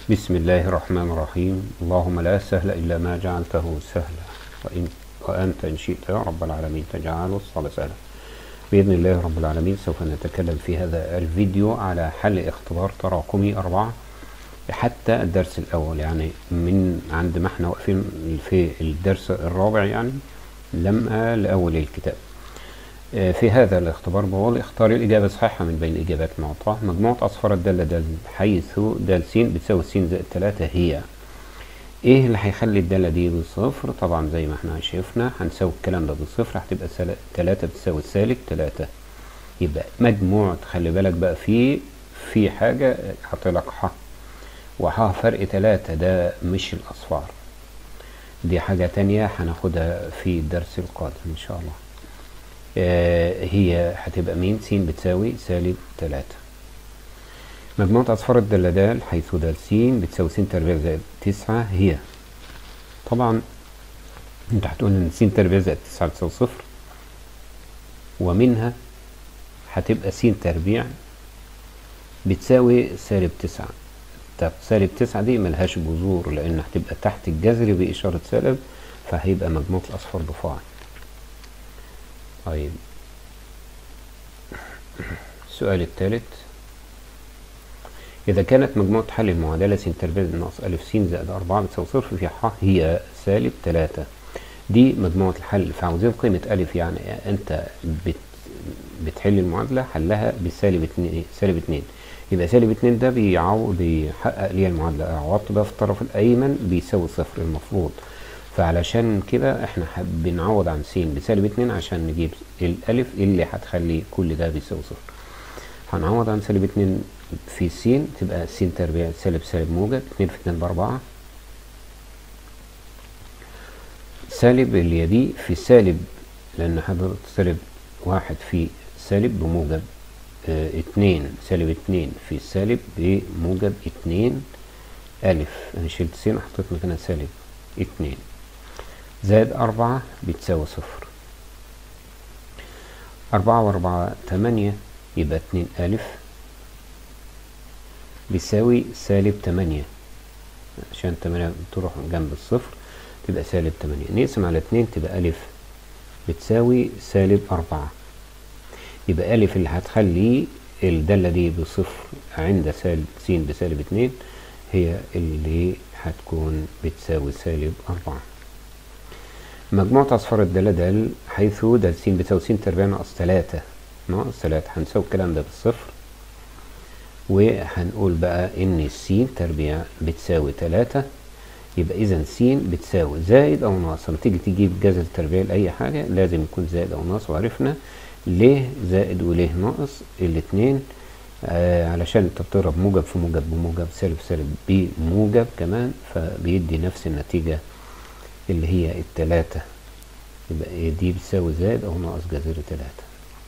بسم الله الرحمن الرحيم اللهم لا سهل إلا ما جعلته سهلا وإن وأنت إن شئت يا رب العالمين تجعل الصلاة سهلا بإذن الله رب العالمين سوف نتكلم في هذا الفيديو على حل اختبار تراكمي أربعة حتى الدرس الأول يعني من عند ما احنا واقفين في الدرس الرابع يعني لما لأول الكتاب في هذا الاختبار بقول اختار الإجابة الصحيحة من بين الإجابات المعطاة مجموعة أصفار الدالة دال حيث دال س بتساوي س زائد 3 هي ايه اللي هيخلي الدالة دي بصفر طبعا زي ما احنا شفنا هنساوي الكلام ده بصفر هتبقى 3 بتساوي سالب 3 يبقى مجموعة خلي بالك بقى في في حاجة هطلق ح وح فرق 3 ده مش الأصفار دي حاجة تانية هناخدها في الدرس القادم إن شاء الله آه هي هتبقى مين س بتساوي سالب 3 مجموعة أصفار الدالة حيث د س بتساوي س تربيع زائد 9 هي طبعا انت هتقول ان س تربيع زائد 9 بتساوي صفر ومنها هتبقى س تربيع بتساوي سالب 9 طب سالب 9 دي ملهاش جذور لان هتبقى تحت الجذر بإشارة سالب فهيبقى مجموعة الأصفار بفاعل طيب السؤال الثالث إذا كانت مجموعة حل المعادلة س تربيع ناقص أ س زائد 4 بتساوي صفر في ح هي سالب 3 دي مجموعة الحل فعاوزين قيمة أ يعني أنت بت بتحل المعادلة حلها بسالب 2 سالب 2 يبقى سالب 2 ده بيعو بيحقق لي المعادلة عوضت ده في الطرف الأيمن بيساوي صفر المفروض فعلشان كده احنا بنعوض عن س بسالب 2 عشان نجيب الألف اللي هتخلي كل ده بيساوي صفر هنعوض عن سالب 2 في س تبقى س تربيع سالب سالب موجب 2 في 2 بأربعة سالب اللي هي دي في سالب لأن حضرتك سالب واحد في سالب بموجب اه اتنين سالب اتنين في سالب بموجب اتنين ألف أنا شلت س حطيت مكانها سالب اتنين زائد أربعة بتساوي صفر أربعة وأربعة تمانية يبقى اتنين ألف بيساوي سالب تمانية عشان تمانية تروح جنب الصفر تبقى سالب تمانية نقسم على اتنين تبقى ألف بتساوي سالب أربعة يبقى ألف اللي هتخلي الدالة دي بصفر عند سالب س بسالب اتنين هي اللي هتكون بتساوي سالب أربعة مجموعة أصفار الدالة دال حيث د س بتساوي س تربيع ناقص تلاتة ناقص تلاتة هنساوي الكلام ده بالصفر وهنقول بقى ان س تربيع بتساوي تلاتة يبقى اذا س بتساوي زائد او ناقص لما تيجي تجيب جذر التربيع لاي حاجة لازم يكون زائد او ناقص وعرفنا ليه زائد وليه ناقص الاتنين آه علشان انت بتضرب موجب في موجب بموجب سالب سالب بموجب كمان فبيدي نفس النتيجة اللي هي التلاتة يبقى دي بتساوي زائد او ناقص جذر تلاتة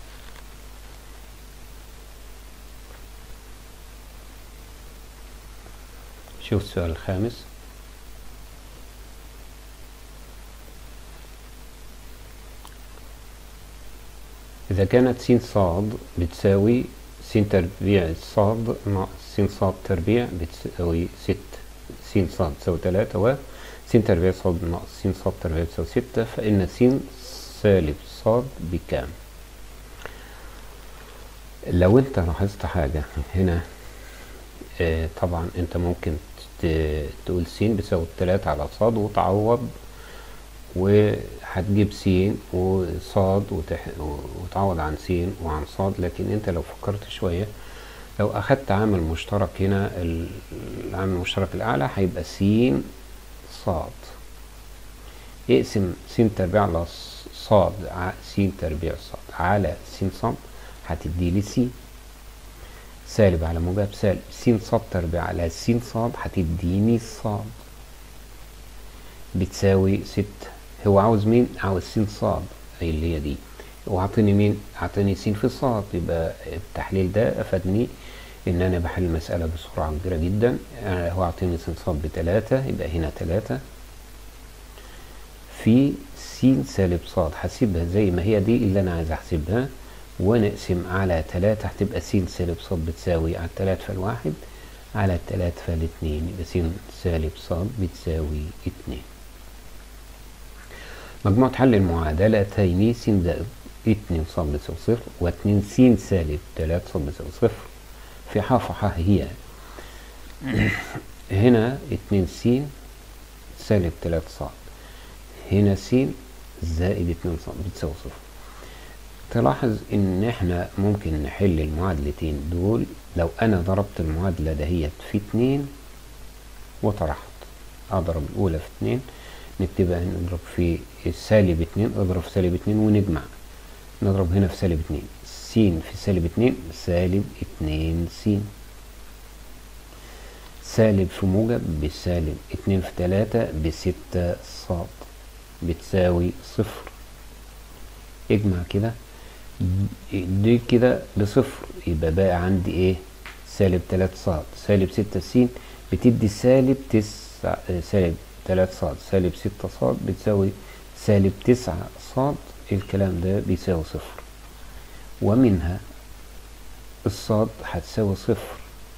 شوف السؤال الخامس إذا كانت س صاد بتساوي س تربيع صاد ناقص س صاد تربيع بتساوي ست س صاد تساوي تلاتة و س تربيع صاد ناقص س صاد تربيع بتساوي ستة فإن س سالب صاد بكام؟ لو أنت لاحظت حاجة هنا آه طبعا أنت ممكن تقول س بتساوي تلاتة على صاد وتعوض وهتجيب س وصاد وتح... وتعوض عن س وعن صاد لكن انت لو فكرت شوية لو اخدت عامل مشترك هنا العامل المشترك الاعلى هيبقى س صاد اقسم س تربيع على صاد س تربيع صاد على س صاد هتدي لي س سالب على موجب سالب س صاد تربيع على س صاد هتديني صاد بتساوي ستة هو عاوز مين؟ عاوز س صاد أي اللي هي دي وعطيني مين؟ عطيني س في صاد يبقى التحليل ده أفادني إن أنا بحل المسألة بسرعة كبيرة جدا هو عطيني س صاد بتلاتة يبقى هنا تلاتة في س سالب صاد هسيبها زي ما هي دي اللي أنا عايز أحسبها ونقسم على تلاتة هتبقى س سالب صاد بتساوي على التلات فالواحد على تلاتة فال اتنين يبقى س سالب ص بتساوي اتنين مجموعة حل المعادلتين س زائد اتنين ص بتساوي صفر واتنين س سالب تلاتة ص بتساوي صفر في ح ف ح هي هنا اتنين س سالب تلاتة ص هنا س زائد اتنين ص بتساوي صفر تلاحظ ان احنا ممكن نحل المعادلتين دول لو انا ضربت المعادلة دهيت في اتنين وطرحت اضرب الاولى في اتنين نكتبها نضرب في سالب اتنين اضرب في سالب اتنين ونجمع نضرب هنا في سالب اتنين س في سالب اتنين سالب اتنين س سالب في موجب بسالب اتنين في تلاتة بستة صاد بتساوي صفر اجمع كده دي كده بصفر يبقى بقى عندي ايه سالب تلاتة صاد سالب ستة س بتدي سالب تسعة سالب تلاتة صاد سالب ستة صاد بتساوي سالب تسعة صاد الكلام ده بيساوي صفر ومنها الصاد هتساوي صفر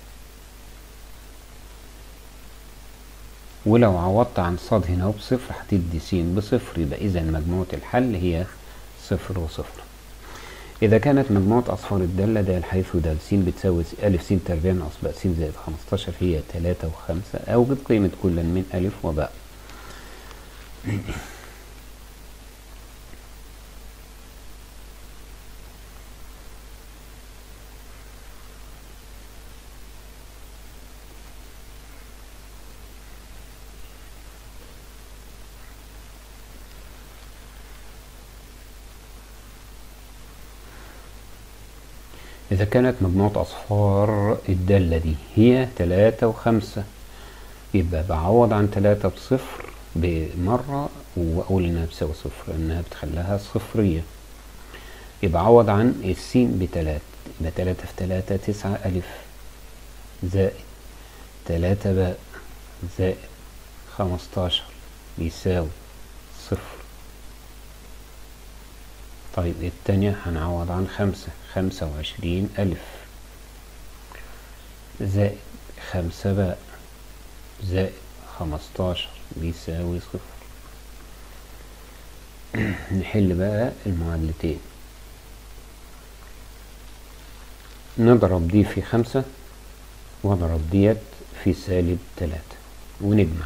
ولو عوضت عن صاد هنا بصفر هتدي س بصفر يبقى اذا مجموعة الحل هي صفر وصفر إذا كانت مجموعة أصفار الدالة د حيث د س بتساوي أ س تربيع ناقص ب س زائد 15 هي 3 و5 أوجد قيمة كل من أ وباء إذا كانت مجموعة أصفار الدالة دي هي تلاتة وخمسة يبقى بعوض عن تلاتة بصفر بمرة وأقول إنها بتساوي صفر إنها بتخليها صفرية يبقى عوض عن السين بتلاتة يبقى تلاتة في تلاتة تسعة ألف زائد تلاتة باء زائد خمستاشر بيساوي صفر طيب التانية هنعوض عن خمسة خمسة وعشرين ألف زائد خمسة باء زائد خمستاشر بيساوي صفر نحل بقى المعادلتين نضرب دي في خمسة واضرب ديت في سالب تلاتة ونجمع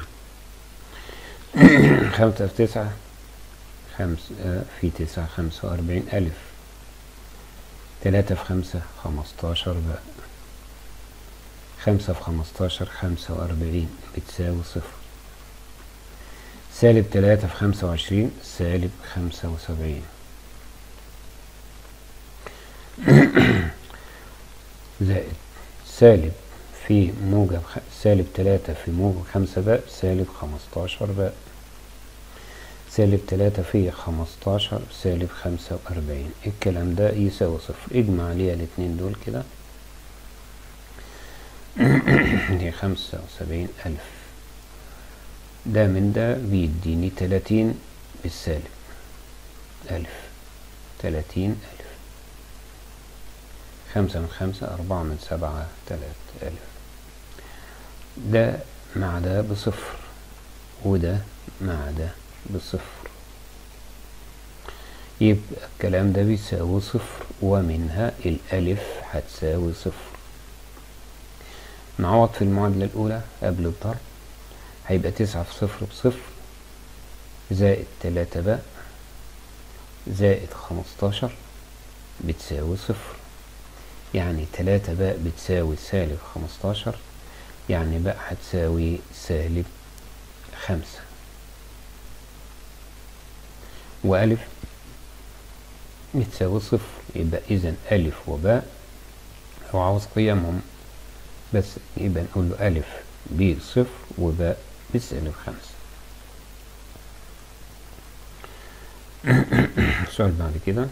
خمسة في تسعة خمسة في تسعة خمسة وأربعين ألف تلاتة في خمسة خمستاشر بقى خمسة في خمستاشر خمسة وأربعين بتساوي صفر سالب تلاتة في خمسة وعشرين سالب خمسة وسبعين زائد سالب في موجب سالب تلاتة في موجب خمسة باء سالب خمستاشر باء سالب تلاتة في خمستاشر سالب خمسة وأربعين الكلام ده يساوي صفر اجمع عليها الاتنين دول كده دي خمسة وسبعين ألف ده من ده بيديني تلاتين بالسالب ألف تلاتين ألف خمسة من خمسة أربعة من سبعة تلات ألف ده مع ده بصفر وده مع ده بصفر يبقى الكلام ده بيساوي صفر ومنها الألف هتساوي صفر نعوض في المعادلة الأولى قبل الضرب هيبقى تسعة في صفر بصفر زائد تلاتة باء زائد خمستاشر بتساوي صفر يعني تلاتة باء بتساوي سالب خمستاشر يعني باء هتساوي سالب خمسة وألف بتساوي صفر يبقى إذا ألف وباء لو عاوز قيمهم بس يبقى نقول له ألف بصفر وباء بسالب خمسة السؤال بعد كده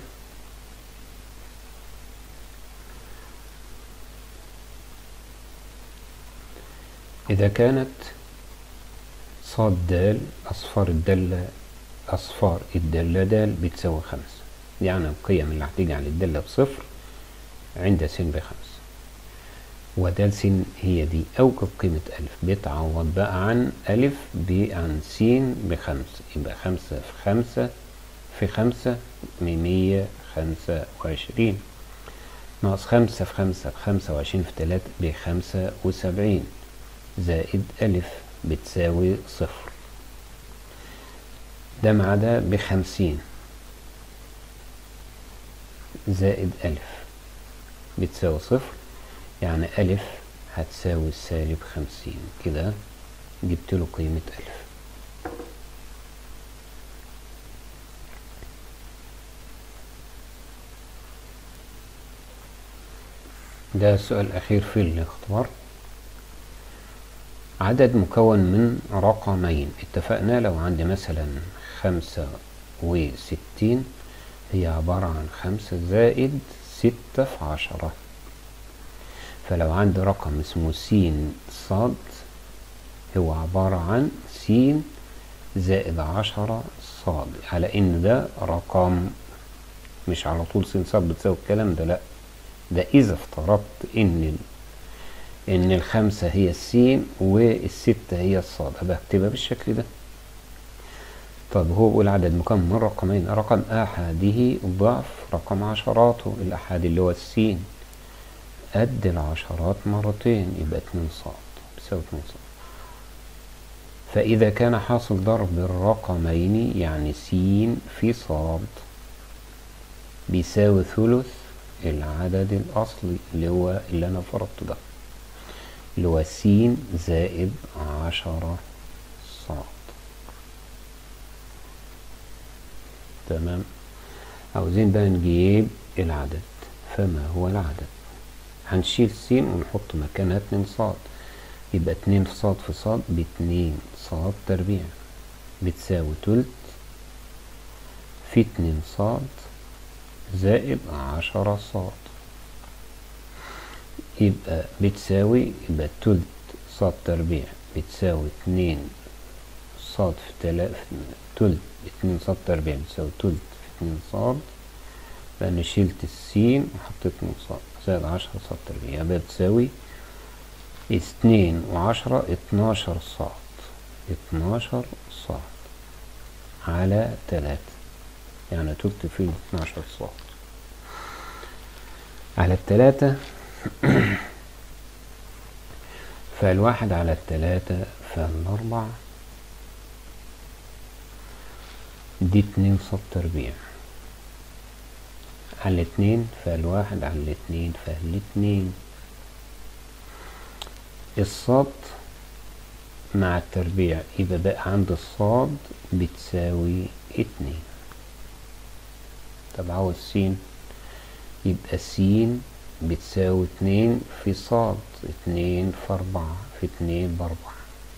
إذا كانت صاد دال أصفار الدالة أصفار الدالة دال بتساوي خمسة يعني القيم اللي هتيجي على الدالة بصفر عند س بخمسة ودال س هي دي أوجد قيمة ألف بتعوض بقى عن ألف عن س بخمسة يبقى خمسة في خمسة في خمسة بمية خمسة وعشرين ناقص خمسة في خمسة بخمسة وعشرين في تلاتة بخمسة وسبعين زائد ألف بتساوي صفر ده مع ده بخمسين زائد ألف بتساوي صفر يعني ألف هتساوي السالب خمسين كده جبت له قيمة ألف ده السؤال الأخير في الاختبار عدد مكون من رقمين اتفقنا لو عندي مثلا خمسة وستين هي عبارة عن خمسة زائد ستة في عشرة فلو عندي رقم اسمه س صاد هو عبارة عن س زائد عشرة صاد على ان ده رقم مش على طول س صاد بتساوي الكلام ده لا ده اذا افترضت ان ان الخمسة هي السين والستة هي الصاد هبقى اكتبها بالشكل ده طب هو بيقول عدد مكون من رقمين رقم احده ضعف رقم عشراته الاحاد اللي هو السين قد العشرات مرتين يبقى اتنين صاد بيساوي اتنين صاد فإذا كان حاصل ضرب الرقمين يعني س في صاد بيساوي ثلث العدد الأصلي اللي هو اللي أنا فرضته ده اللي هو س زائد عشرة صاد تمام عاوزين بقى نجيب العدد فما هو العدد هنشيل س ونحط مكانها اتنين صاد يبقى اتنين في صاد في صاد باتنين صاد تربيع بتساوي تلت في اتنين صاد زائد عشرة صاد يبقى بتساوي يبقى تلت صاد تربيع بتساوي اتنين صاد في تلا تلت اتنين صاد تربيع بتساوي تلت في اتنين صاد لأن شلت السين وحطيت اتنين صاد زائد عشرة صاد تربيع يبقى بتساوي اتنين وعشرة اتناشر صاد اتناشر صاد على تلاتة يعني تلت في اتناشر صاد على التلاتة فالواحد على التلاتة فالأربع دي اتنين صاد تربيع على الاتنين فالواحد على الاتنين فالاتنين الصاد مع التربيع يبقى بقى عند الصاد بتساوي اتنين طب عاوز سين يبقى سين بتساوي اتنين في صاد اتنين في اربعة في اتنين باربعة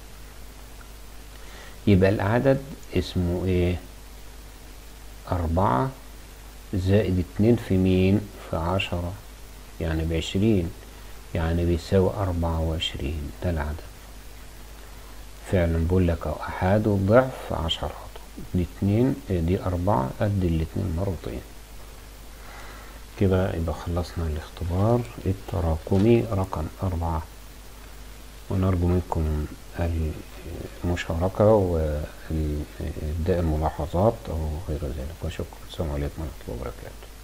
يبقى العدد اسمه ايه اربعة زائد اتنين في مين في عشرة يعني بعشرين يعني بيساوي أربعة وعشرين ده العدد فعلا بقول لك أو أحد ضعف عشرات دي اتنين دي أربعة قد الاتنين مرتين كده يبقى خلصنا الاختبار التراكمي رقم أربعة ونرجو منكم المشاركة وإبداء الملاحظات أو غير ذلك وشكرا السلام عليكم ورحمة الله وبركاته